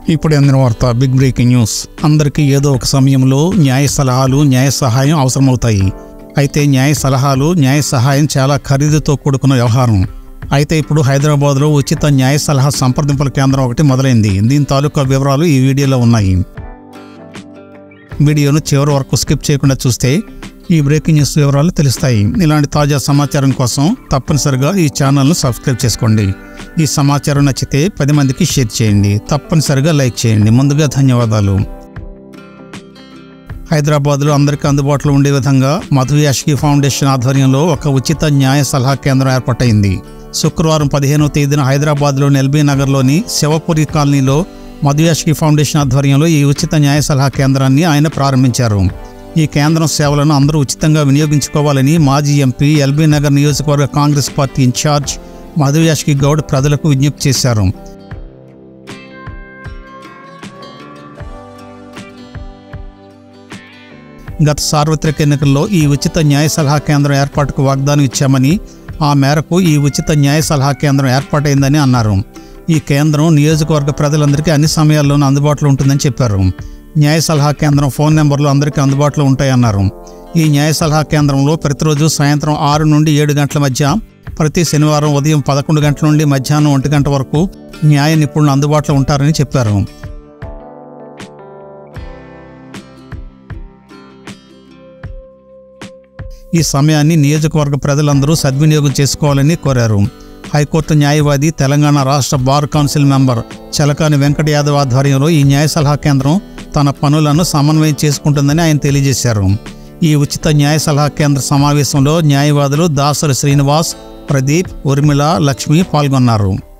ఇప్పుడు అందిన వార్త బిగ్ బ్రేకింగ్ న్యూస్ అందరికీ ఏదో ఒక సమయంలో న్యాయ సలహాలు న్యాయ సహాయం అవసరమవుతాయి అయితే న్యాయ సలహాలు న్యాయ సహాయం చాలా ఖరీదుతో కూడుకున్న వ్యవహారం అయితే ఇప్పుడు హైదరాబాద్లో ఉచిత న్యాయ సలహా సంప్రదింపుల కేంద్రం ఒకటి మొదలైంది దీని తాలూకా వివరాలు ఈ వీడియోలో ఉన్నాయి వీడియోను చివరి వరకు స్కిప్ చేయకుండా చూస్తే ఈ బ్రేకింగ్ న్యూస్ వివరాలు తెలుస్తాయి ఇలాంటి తాజా సమాచారం కోసం తప్పనిసరిగా ఈ ఛానల్ను సబ్స్క్రైబ్ చేసుకోండి ఈ సమాచారం నచ్చితే పది మందికి షేర్ చేయండి తప్పనిసరిగా లైక్ చేయండి ముందుగా ధన్యవాదాలు హైదరాబాద్లో అందరికీ అందుబాటులో ఉండే విధంగా మధు యాష్కి ఫౌండేషన్ ఆధ్వర్యంలో ఒక ఉచిత న్యాయ సలహా కేంద్రం ఏర్పాటైంది శుక్రవారం పదిహేనవ తేదీన హైదరాబాద్లోని ఎల్బీ నగర్లోని శివపురి కాలనీలో మధు యాష్కి ఫౌండేషన్ ఆధ్వర్యంలో ఈ ఉచిత న్యాయ సలహా కేంద్రాన్ని ఆయన ప్రారంభించారు ఈ కేంద్రం సేవలను అందరూ ఉచితంగా వినియోగించుకోవాలని మాజీ ఎంపీ ఎల్బీ నగర్ నియోజకవర్గ కాంగ్రెస్ పార్టీ ఇన్ఛార్జ్ మధు యాష్కి గౌడ్ ప్రజలకు విజ్ఞప్తి చేశారు గత సార్వత్రిక ఎన్నికల్లో ఈ ఉచిత న్యాయ సలహా కేంద్రం ఏర్పాటుకు వాగ్దానం ఇచ్చామని ఆ మేరకు ఈ ఉచిత న్యాయ సలహా కేంద్రం ఏర్పాటైందని అన్నారు ఈ కేంద్రం నియోజకవర్గ ప్రజలందరికీ అన్ని సమయాల్లోనూ అందుబాటులో ఉంటుందని చెప్పారు న్యాయ సలహా కేంద్రం ఫోన్ నెంబర్లు అందరికీ అందుబాటులో ఉంటాయన్నారు ఈ న్యాయ సలహా కేంద్రంలో ప్రతిరోజు సాయంత్రం ఆరు నుండి ఏడు గంటల మధ్య ప్రతి శనివారం ఉదయం పదకొండు గంటల నుండి మధ్యాహ్నం ఒంటి గంట వరకు న్యాయ నిపుణులు అందుబాటులో ఉంటారని చెప్పారు ఈ సమయాన్ని నియోజకవర్గ ప్రజలందరూ సద్వినియోగం చేసుకోవాలని కోరారు హైకోర్టు న్యాయవాది తెలంగాణ రాష్ట్ర bar council member Chalakani Venkata Yadav ఆధ్వర్యంలో ఈ న్యాయ సలహా కేంద్రం తన పనులను సమన్వయం చేసుకుంటుందని ఆయన తెలియజేశారు ఈ ఉచిత న్యాయ సలహా కేంద్ర సమావేశంలో న్యాయవాదులు దాసరి శ్రీనివాస్ ప్రదీప్ ఉర్మిళ లక్ష్మి పాల్గొన్నారు